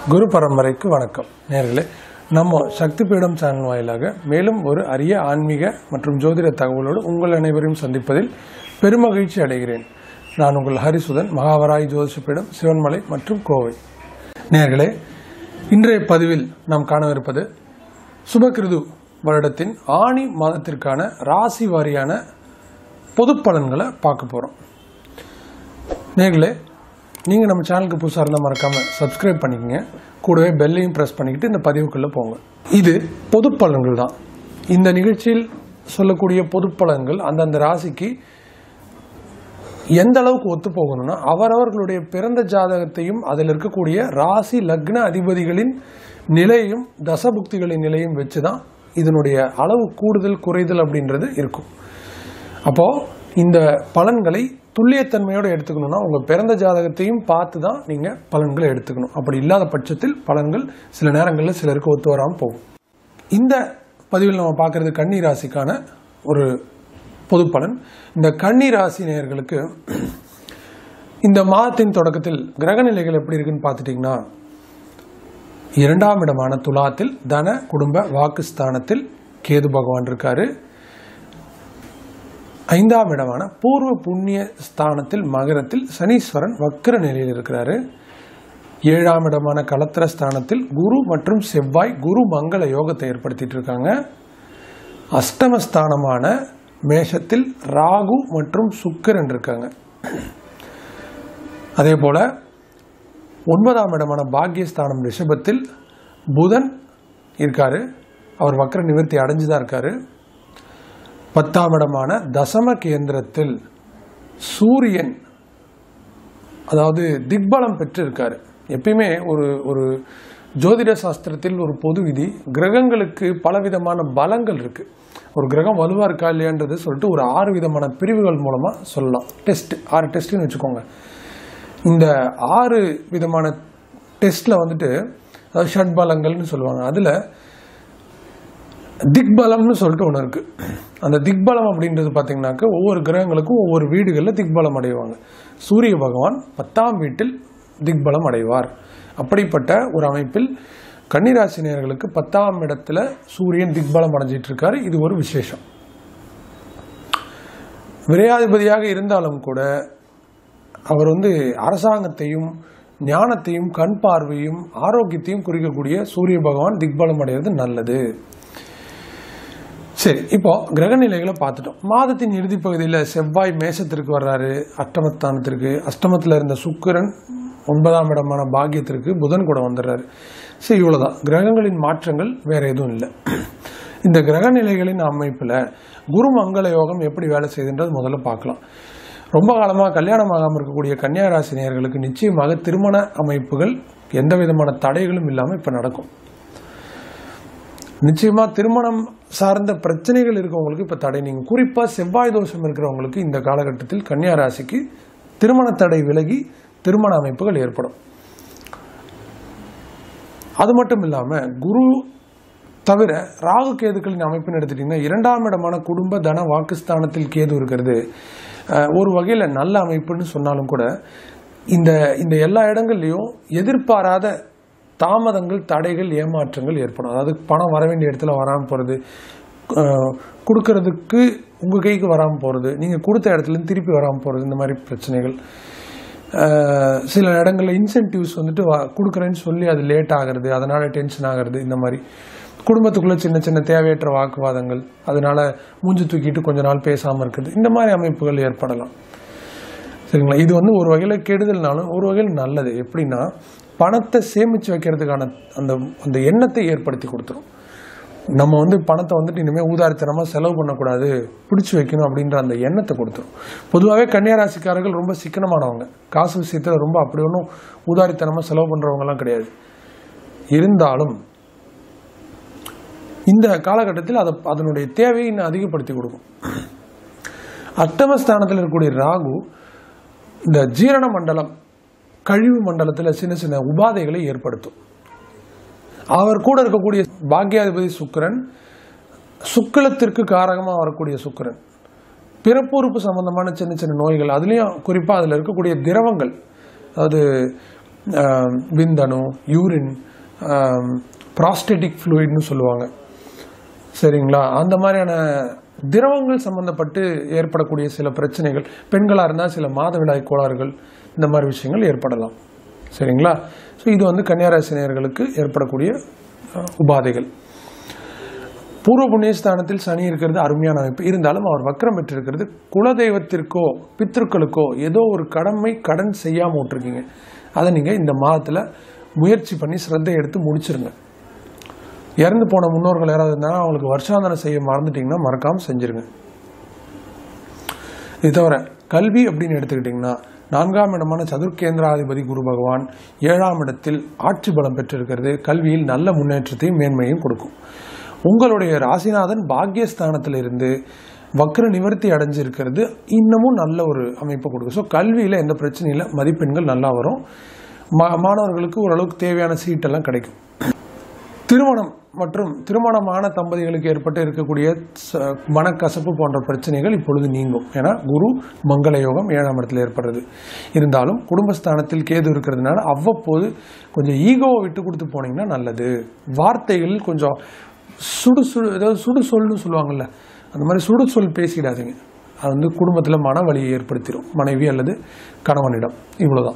குரு பரம்பரைக்கு வணக்கம் நேர்களே நம்ம சக்தி பீடம் சேனல் வாயிலாக மேலும் ஒரு அரிய ஆன்மீக மற்றும் ஜோதிட தகவலோடு உங்கள் அனைவரையும் சந்திப்பதில் பெருமகிழ்ச்சி அடைகிறேன் நான் உங்கள் ஹரிசுதன் மகாவராய் ஜோதிஷ பீடம் சிவன்மலை மற்றும் கோவை நேர்களே இன்றைய பதிவில் நாம் காணவிருப்பது சுபகிருது வருடத்தின் ஆணி மாதத்திற்கான ராசி வாரியான பொது பலன்களை பார்க்க போகிறோம் நேர்களே நீங்கள் நம்ம சேனலுக்கு புதுசாக இருந்தால் மறக்காமல் சப்ஸ்கிரைப் பண்ணிக்கங்க கூடவே பெல்லையும் ப்ரெஸ் பண்ணிக்கிட்டு இந்த பதிவுக்குள்ளே போங்க இது பொது பலன்கள் தான் இந்த நிகழ்ச்சியில் சொல்லக்கூடிய பொது பலன்கள் அந்தந்த ராசிக்கு எந்த அளவுக்கு ஒத்து போகணும்னா அவரவர்களுடைய பிறந்த ஜாதகத்தையும் அதில் இருக்கக்கூடிய ராசி லக்ன அதிபதிகளின் நிலையும் தசபுக்திகளின் நிலையும் வச்சு தான் இதனுடைய அளவு கூடுதல் குறைதல் அப்படின்றது இருக்கும் அப்போ இந்த பலன்களை துல்லியத்தன்மையோடு எடுத்துக்கணும்னா உங்க பிறந்த ஜாதகத்தையும் பார்த்து தான் நீங்க பலன்களை எடுத்துக்கணும் அப்படி இல்லாத பட்சத்தில் பலன்கள் சில நேரங்களில் சிலருக்கு ஒத்து வராமல் போகும் இந்த பதிவில் நம்ம பார்க்கறது கன்னி ராசிக்கான ஒரு பொது பலன் இந்த கன்னி ராசி நேயர்களுக்கு இந்த மாதத்தின் தொடக்கத்தில் கிரக நிலைகள் எப்படி இருக்குன்னு பார்த்துட்டிங்கன்னா இரண்டாம் இடமான துலாத்தில் தன குடும்ப வாக்குஸ்தானத்தில் கேது பகவான் இருக்காரு ஐந்தாம் இடமான பூர்வ புண்ணிய ஸ்தானத்தில் மகரத்தில் சனீஸ்வரன் வக்கர நிலையில் இருக்கிறாரு ஏழாம் இடமான கலத்திர ஸ்தானத்தில் குரு மற்றும் செவ்வாய் குரு மங்கள யோகத்தை ஏற்படுத்திட்டு இருக்காங்க அஷ்டமஸ்தானமான மேஷத்தில் ராகு மற்றும் சுக்கிரன் இருக்காங்க அதே போல ஒன்பதாம் இடமான பாக்கியஸ்தானம் ரிஷபத்தில் புதன் இருக்காரு அவர் வக்கர நிவர்த்தி அடைஞ்சு தான் இருக்காரு பத்தாம் இடமான தசம கேந்திரத்தில் சூரியன் அதாவது திக்பலம் பெற்று இருக்காரு எப்பயுமே ஒரு ஒரு ஜோதிட சாஸ்திரத்தில் ஒரு பொது விதி கிரகங்களுக்கு பலவிதமான பலங்கள் இருக்கு ஒரு கிரகம் வலுவா இருக்கா இல்லையான்றது சொல்லிட்டு ஒரு ஆறு விதமான பிரிவுகள் மூலமா சொல்லலாம் டெஸ்ட் ஆறு டெஸ்ட்னு வச்சுக்கோங்க இந்த ஆறு விதமான டெஸ்ட்ல வந்துட்டு அதாவது ஷட்பலங்கள்னு சொல்லுவாங்க அதுல திக்பலம்னு சொல்லிட்டு ஒன்று இருக்கு அந்த திக்பலம் அப்படின்றது பார்த்தீங்கன்னாக்க ஒவ்வொரு கிரகங்களுக்கும் ஒவ்வொரு வீடுகளில் திக்பலம் அடைவாங்க சூரிய பகவான் பத்தாம் வீட்டில் திக்பலம் அடைவார் அப்படிப்பட்ட ஒரு அமைப்பில் கன்னிராசினியர்களுக்கு பத்தாம் இடத்துல சூரியன் திக்பலம் அடைஞ்சிட்டு இருக்காரு இது ஒரு விசேஷம் விரையாதிபதியாக இருந்தாலும் கூட அவர் வந்து அரசாங்கத்தையும் ஞானத்தையும் கண் பார்வையும் ஆரோக்கியத்தையும் குறிக்கக்கூடிய சூரிய பகவான் திக்பலம் அடைகிறது நல்லது சரி இப்போ கிரக நிலைகளை பார்த்துட்டோம் மாதத்தின் இறுதி பகுதியில் செவ்வாய் மேசத்திற்கு வர்றாரு அஷ்டமஸ்தானத்திற்கு அஷ்டமத்தில் இருந்த சுக்கிரன் ஒன்பதாம் இடமான பாக்கியத்திற்கு புதன் கூட வந்துடுறாரு சரி இவ்வளோதான் கிரகங்களின் மாற்றங்கள் வேற எதுவும் இல்லை இந்த கிரக நிலைகளின் அமைப்பில் குரு மங்கள யோகம் எப்படி வேலை செய்யுதுன்றது முதல்ல பார்க்கலாம் ரொம்ப காலமாக கல்யாணம் ஆகாமல் இருக்கக்கூடிய கன்னியாராசி நேயர்களுக்கு நிச்சயமாக திருமண அமைப்புகள் எந்த விதமான தடைகளும் இல்லாமல் இப்போ நடக்கும் நிச்சயமா திருமணம் சார்ந்த பிரச்சனைகள் இருக்கவங்களுக்கு இப்ப தடை நீங்க குறிப்பா செவ்வாய் தோஷம் இருக்கிறவங்களுக்கு இந்த காலகட்டத்தில் கன்னியா ராசிக்கு திருமண தடை விலகி திருமண அமைப்புகள் ஏற்படும் அது மட்டும் இல்லாம குரு தவிர ராகு கேதுக்களின் அமைப்புன்னு எடுத்துட்டீங்கன்னா இரண்டாம் இடமான குடும்ப தன வாக்குஸ்தானத்தில் கேது இருக்கிறது அஹ், ஒரு வகையில் நல்ல அமைப்புன்னு சொன்னாலும் கூட இந்த இந்த எல்லா இடங்கள்லையும் எதிர்பாராத தாமதங்கள் தடைகள் ஏமாற்றங்கள் ஏற்படும் அதாவது பணம் வர வேண்டிய இடத்துல வராமல் போகிறது கொடுக்கறதுக்கு உங்கள் கைக்கு வராமல் போகிறது நீங்கள் கொடுத்த இடத்துலேருந்து திருப்பி வராமல் போகிறது இந்த மாதிரி பிரச்சனைகள் அஹ், சில இடங்களில் இன்சென்டிவ்ஸ் வந்துட்டு வ- கொடுக்குறேன்னு சொல்லி அது லேட் ஆகிறது அதனால டென்ஷன் ஆகிறது இந்த மாதிரி குடும்பத்துக்குள்ள சின்ன சின்ன தேவையற்ற வாக்குவாதங்கள் அதனால மூஞ்சி தூக்கிட்டு கொஞ்ச நாள் பேசாமல் இருக்குது இந்த மாதிரி அமைப்புகள் ஏற்படலாம் சரிங்களா இது வந்து ஒரு வகையில் கெடுதல்னாலும் ஒரு வகையில் நல்லது எப்படின்னா பணத்தை சேமித்து வைக்கிறதுக்கான அந்த அந்த எண்ணத்தை ஏற்படுத்தி கொடுத்துரும் நம்ம வந்து பணத்தை வந்துட்டு இனிமேல் ஊதாரித்தனமாக செலவு பண்ணக்கூடாது பிடிச்சி வைக்கணும் அப்படின்ற அந்த எண்ணத்தை கொடுத்துரும் பொதுவாகவே கன்னியாராசிக்காரர்கள் ரொம்ப சிக்கனமானவங்க காசு விஷயத்தில் ரொம்ப அப்படி ஒன்றும் ஊதாரித்தனமாக செலவு பண்ணுறவங்கலாம் கிடையாது இருந்தாலும் இந்த காலகட்டத்தில் அதை அதனுடைய தேவையை இன்னும் அதிகப்படுத்தி கொடுக்கும் அட்டமஸ்தானத்தில் இருக்கக்கூடிய ராகு இந்த ஜீரண மண்டலம் கழிவு மண்டலத்தில் சின்ன சின்ன உபாதைகளை ஏற்படுத்தும் அவர் கூட இருக்கக்கூடிய பாக்யாதிபதி சுக்கிரன் சுக்கிலத்திற்கு காரகமாக வரக்கூடிய சுக்கிரன் பிறப்புறுப்பு சம்பந்தமான சின்ன சின்ன நோய்கள் அதுலேயும் குறிப்பாக அதில் இருக்கக்கூடிய திரவங்கள் அதாவது ஆஹ், விந்தணு யூரின் ப்ராஸ்டெட்டிக் ஃப்ளூயிட்னு சொல்லுவாங்க சரிங்களா அந்த மாதிரியான திரவங்கள் சம்பந்தப்பட்டு ஏற்படக்கூடிய சில பிரச்சனைகள் பெண்களாக இருந்தால் சில மாதவிடாய் கோளாறுகள் இந்த மாதிரி விஷயங்கள் ஏற்படலாம் சரிங்களா ஸோ இது வந்து கன்னியாராசினியர்களுக்கு ஏற்படக்கூடிய அஹ், உபாதைகள் பூர்வ புண்ணியஸ்தானத்தில் சனி இருக்கிறது அருமையான அமைப்பு இருந்தாலும் அவர் வக்கரம் பெற்றிருக்கிறது குலதெய்வத்திற்கோ பித்ருக்களுக்கோ ஏதோ ஒரு கடமை கடன் செய்யாமல் விட்டுருக்கீங்க அதை நீங்கள் இந்த மாதத்தில் முயற்சி பண்ணி சிரத்தை எடுத்து முடிச்சிருங்க இறந்து போன முன்னோர்கள் யாராவது இருந்தாலும் அவங்களுக்கு வருஷாந்தனம் செய்ய மறந்துட்டீங்கன்னா மறக்காமல் செஞ்சிருங்க இது தவிர கல்வி அப்படின்னு எடுத்துக்கிட்டிங்கன்னா நான்காம் இடமான சதுர்கேந்திராதிபதி குரு பகவான் ஏழாம் இடத்தில் ஆட்சி பலம் பெற்றிருக்கிறது கல்வியில் நல்ல முன்னேற்றத்தையும் மேன்மையும் கொடுக்கும் உங்களுடைய ராசிநாதன் பாக்கியஸ்தானத்தில் இருந்து வக்ர நிவர்த்தி அடைஞ்சிருக்கிறது இன்னமும் நல்ல ஒரு அமைப்பை கொடுக்கும் ஸோ கல்வியில் எந்த பிரச்சனையும் இல்லை மதிப்பெண்கள் நல்லா வரும் மா- மாணவர்களுக்கு ஓரளவுக்கு தேவையான சீட்டெல்லாம் கிடைக்கும் திருமணம் மற்றும் திருமணமான தம்பதிகளுக்கு ஏற்பட்டு இருக்கக்கூடிய ச- மனக்கசப்பு போன்ற பிரச்சனைகள் இப்பொழுது நீங்கும் ஏன்னா குரு மங்கள யோகம் ஏழாம் இடத்துல ஏற்படுறது இருந்தாலும் குடும்பஸ்தானத்தில் கேது இருக்கிறதுனால அவ்வப்போது கொஞ்சம் ஈகோவை விட்டு கொடுத்து போனீங்கன்னா நல்லது வார்த்தைகள் கொஞ்சம் சுடு சுடு ஏதாவது சுடு சொல்னு சொல்லுவாங்கல்ல அந்த மாதிரி சுடு சொல் பேசிடாதீங்க அது வந்து குடும்பத்தில் மன வலியை ஏற்படுத்திடும் மனைவி அல்லது கணவனிடம் இவ்வளவுதான்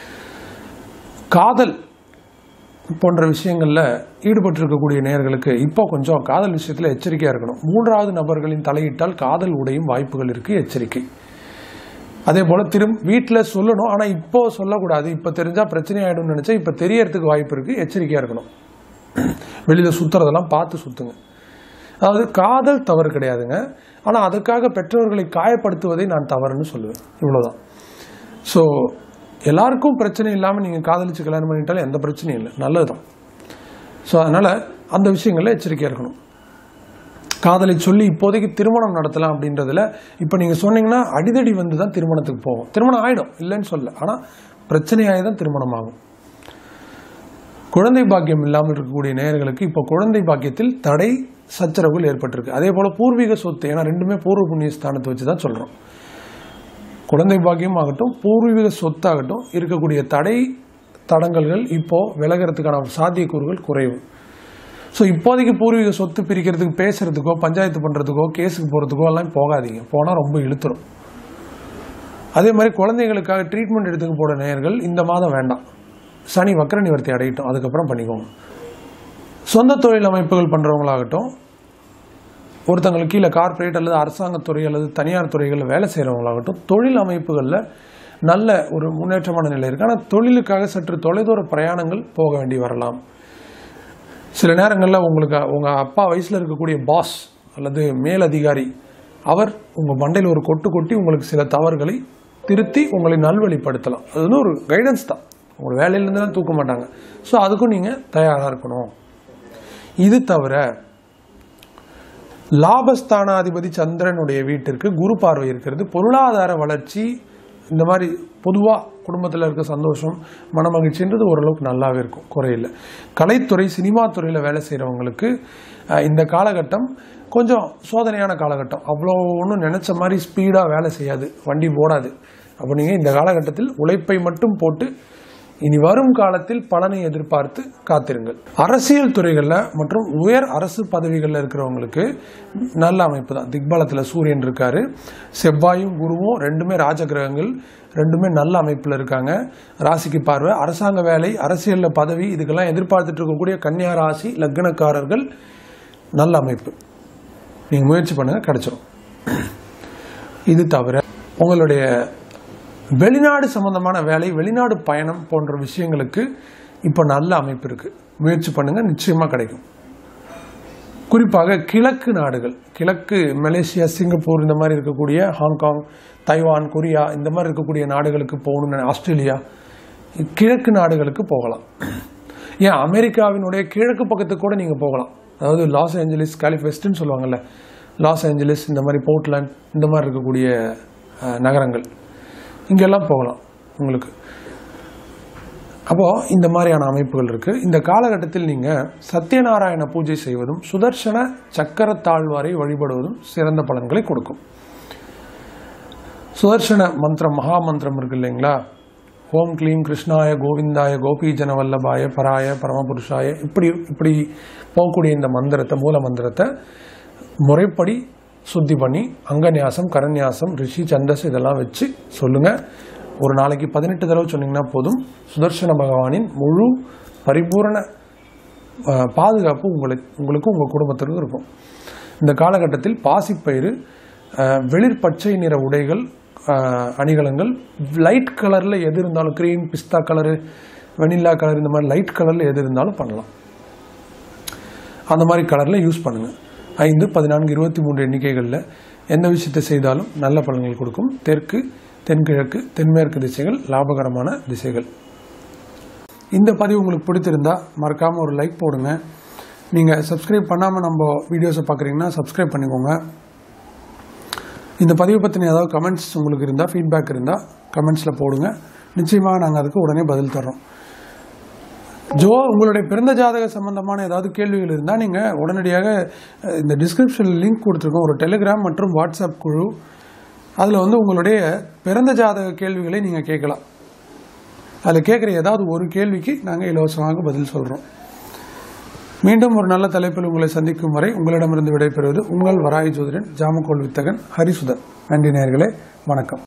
காதல் போன்ற விஷயங்களில் ஈடுபட்டிருக்கக்கூடிய நேயர்களுக்கு இப்போ கொஞ்சம் காதல் விஷயத்தில் எச்சரிக்கையாக இருக்கணும் மூன்றாவது நபர்களின் தலையிட்டால் காதல் உடையும் வாய்ப்புகள் இருக்கு எச்சரிக்கை அதே போல் திரும் வீட்டில் சொல்லணும் ஆனால் இப்போ சொல்லக்கூடாது இப்போ தெரிஞ்சால் பிரச்சனை ஆகிடும்னு நினச்சா இப்போ தெரியறதுக்கு வாய்ப்பு இருக்குது எச்சரிக்கையாக இருக்கணும் வெளியில் சுற்றுறதெல்லாம் பார்த்து சுற்றுங்க அதாவது காதல் தவறு கிடையாதுங்க ஆனால் அதுக்காக பெற்றோர்களை காயப்படுத்துவதை நான் தவறுன்னு சொல்லுவேன் இவ்வளோதான் ஸோ எல்லாருக்கும் பிரச்சனை இல்லாமல் நீங்கள் காதலிச்சு கல்யாணம் பண்ணிட்டாலும் எந்த பிரச்சனையும் இல்லை நல்லது தான் ஸோ அதனால் அந்த விஷயங்களில் எச்சரிக்கையாக இருக்கணும் காதலை சொல்லி இப்போதைக்கு திருமணம் நடத்தலாம் அப்படின்றதுல இப்போ நீங்கள் சொன்னீங்கன்னா அடிதடி வந்து தான் திருமணத்துக்கு போகும் திருமணம் ஆகிடும் இல்லைன்னு சொல்ல ஆனால் பிரச்சனையாகி தான் திருமணம் ஆகும் குழந்தை பாக்கியம் இல்லாமல் இருக்கக்கூடிய நேயர்களுக்கு இப்போ குழந்தை பாக்கியத்தில் தடை சச்சரவுகள் ஏற்பட்டிருக்கு அதே போல் பூர்வீக சொத்து ஏன்னா ரெண்டுமே பூர்வ புண்ணிய ஸ்தானத்தை வச்சு தான் சொல்கிறோம் குழந்தை பாக்கியம் ஆகட்டும் பூர்வீக சொத்தாகட்டும் இருக்கக்கூடிய தடை தடங்கல்கள் இப்போ விலகிறதுக்கான சாத்தியக்கூறுகள் குறைவு ஸோ இப்போதைக்கு பூர்வீக சொத்து பிரிக்கிறதுக்கு பேசுறதுக்கோ பஞ்சாயத்து பண்ணுறதுக்கோ கேஸுக்கு போகிறதுக்கோ எல்லாம் போகாதீங்க போனால் ரொம்ப இழுத்துரும் அதே மாதிரி குழந்தைகளுக்காக ட்ரீட்மெண்ட் எடுத்துக்க போட நேயர்கள் இந்த மாதம் வேண்டாம் சனி வக்கர நிவர்த்தி அடையட்டும் அதுக்கப்புறம் பண்ணிக்கோங்க சொந்த தொழில் அமைப்புகள் பண்ணுறவங்களாகட்டும் ஒருத்தங்களுக்கு கீழே கார்ப்பரேட் அல்லது அரசாங்கத்துறை அல்லது தனியார் துறைகளில் வேலை செய்கிறவங்களாகட்டும் தொழில் அமைப்புகளில் நல்ல ஒரு முன்னேற்றமான நிலை இருக்குது ஆனால் தொழிலுக்காக சற்று தொலைதூர பிரயாணங்கள் போக வேண்டி வரலாம் சில நேரங்களில் உங்களுக்கு உங்கள் அப்பா வயசில் இருக்கக்கூடிய பாஸ் அல்லது மேலதிகாரி அவர் உங்கள் மண்டையில் ஒரு கொட்டு கொட்டி உங்களுக்கு சில தவறுகளை திருத்தி உங்களை நல்வழிப்படுத்தலாம் அது வந்து ஒரு கைடன்ஸ் தான் உங்கள் வேலையிலேருந்து தான் தூக்க மாட்டாங்க ஸோ அதுக்கும் நீங்கள் தயாராக இருக்கணும் இது தவிர லாபஸ்தானாதிபதி சந்திரனுடைய வீட்டிற்கு குரு பார்வை இருக்கிறது பொருளாதார வளர்ச்சி இந்த மாதிரி பொதுவாக குடும்பத்தில் இருக்க சந்தோஷம் மனமகிழ்ச்சின்றது ஓரளவுக்கு நல்லாவே இருக்கும் குறையில்லை கலைத்துறை சினிமா துறையில் வேலை செய்கிறவங்களுக்கு அஹ், இந்த காலகட்டம் கொஞ்சம் சோதனையான காலகட்டம் அவ்வளோ ஒன்றும் நினச்ச மாதிரி ஸ்பீடாக வேலை செய்யாது வண்டி ஓடாது அப்போ நீங்கள் இந்த காலகட்டத்தில் உழைப்பை மட்டும் போட்டு இனி வரும் காலத்தில் பலனை எதிர்பார்த்து காத்திருங்கள் அரசியல் துறைகளில் மற்றும் உயர் அரசு பதவிகளில் இருக்கிறவங்களுக்கு நல்ல அமைப்பு தான் திக்பலத்தில் சூரியன் இருக்காரு செவ்வாயும் குருவும் ரெண்டுமே ராஜகிரகங்கள் ரெண்டுமே நல்ல அமைப்பில் இருக்காங்க ராசிக்கு பார்வை அரசாங்க வேலை அரசியலில் பதவி இதுக்கெல்லாம் எதிர்பார்த்துட்டு இருக்கக்கூடிய கன்னியா ராசி லக்னக்காரர்கள் நல்ல அமைப்பு நீங்கள் முயற்சி பண்ணுங்கள் கிடைச்சிரும் இது தவிர உங்களுடைய வெளிநாடு சம்பந்தமான வேலை வெளிநாடு பயணம் போன்ற விஷயங்களுக்கு இப்போ நல்ல அமைப்பு இருக்குது முயற்சி பண்ணுங்கள் நிச்சயமாக கிடைக்கும் குறிப்பாக கிழக்கு நாடுகள் கிழக்கு மலேசியா சிங்கப்பூர் இந்த மாதிரி இருக்கக்கூடிய ஹாங்காங் தைவான் கொரியா இந்த மாதிரி இருக்கக்கூடிய நாடுகளுக்கு போகணும்னு ஆஸ்திரேலியா கிழக்கு நாடுகளுக்கு போகலாம் ஏன் அமெரிக்காவினுடைய கிழக்கு பக்கத்துக்கு கூட நீங்கள் போகலாம் அதாவது லாஸ் ஏஞ்சலிஸ் காலிஃபெஸ்ட்னு சொல்லுவாங்கல்ல லாஸ் ஏஞ்சலிஸ் இந்த மாதிரி போர்ட்லாண்ட் இந்த மாதிரி இருக்கக்கூடிய அஹ், நகரங்கள் இங்கெல்லாம் போகலாம் உங்களுக்கு அப்போது இந்த மாதிரியான அமைப்புகள் இருக்குது இந்த காலகட்டத்தில் நீங்கள் சத்யநாராயண பூஜை செய்வதும் சுதர்சன சக்கர தாழ்வாரை வழிபடுவதும் சிறந்த பலன்களை கொடுக்கும் சுதர்சன மந்திரம் மகா மந்திரம் இருக்கு இல்லைங்களா ஓம் க்ளீம் கிருஷ்ணாய கோவிந்தாய கோபீஜன வல்லபாய பராய பரமபுருஷாய இப்படி இப்படி போகக்கூடிய இந்த மந்திரத்தை மூல மந்திரத்தை முறைப்படி சுத்தி பண்ணி அங்கநியாசம் கரநியாசம் ரிஷி சந்தஸ் இதெல்லாம் வச்சு சொல்லுங்க ஒரு நாளைக்கு பதினெட்டு தடவை சொன்னீங்கன்னா போதும் சுதர்சன பகவானின் முழு பரிபூரண அஹ், பாதுகாப்பு உங்களுக்கு உங்களுக்கும் உங்கள் குடும்பத்திற்கும் இருக்கும் இந்த காலகட்டத்தில் பாசிப்பயிறு அஹ், வெளிர் பச்சை நிற உடைகள் அஹ், அணிகலன்கள் லைட் கலரில் எது இருந்தாலும் க்ரீம் பிஸ்தா கலரு வெனில்லா கலர் இந்த மாதிரி லைட் கலரில் எது இருந்தாலும் பண்ணலாம் அந்த மாதிரி கலரில் யூஸ் பண்ணுங்கள் ஐந்து பதினான்கு இருபத்தி மூன்று எண்ணிக்கைகளில் எந்த விஷயத்தை செய்தாலும் நல்ல பலன்கள் கொடுக்கும் தெற்கு தென்கிழக்கு தென்மேற்கு திசைகள் லாபகரமான திசைகள் இந்த பதிவு உங்களுக்கு பிடித்திருந்தா மறக்காமல் ஒரு லைக் போடுங்க நீங்கள் சப்ஸ்கிரைப் பண்ணாமல் நம்ம வீடியோஸை பார்க்குறீங்கன்னா சப்ஸ்கிரைப் பண்ணிக்கோங்க இந்த பதிவை பற்றின ஏதாவது கமெண்ட்ஸ் உங்களுக்கு இருந்தால் ஃபீட்பேக் இருந்தால் கமெண்ட்ஸில் போடுங்க நிச்சயமாக நாங்கள் அதுக்கு உடனே பதில் தர்றோம் ஜோ உங்களுடைய பிறந்த ஜாதக சம்பந்தமான ஏதாவது கேள்விகள் இருந்தால் நீங்கள் உடனடியாக அஹ், இந்த டிஸ்கிரிப்ஷனில் லிங்க் கொடுத்துருக்கோம் ஒரு டெலிகிராம் மற்றும் வாட்ஸ்அப் குழு அதில் வந்து உங்களுடைய பிறந்த ஜாதக கேள்விகளை நீங்கள் கேட்கலாம் அதில் கேட்குற ஏதாவது ஒரு கேள்விக்கு நாங்கள் இலவசமாக பதில் சொல்கிறோம் மீண்டும் ஒரு நல்ல தலைப்பில் உங்களை சந்திக்கும் வரை உங்களிடமிருந்து விடைபெறுவது உங்கள் வராய் ஜோதிடன் ஜாமக்கோள் வித்தகன் ஹரிசுதன் நன்றி நேயர்களே வணக்கம்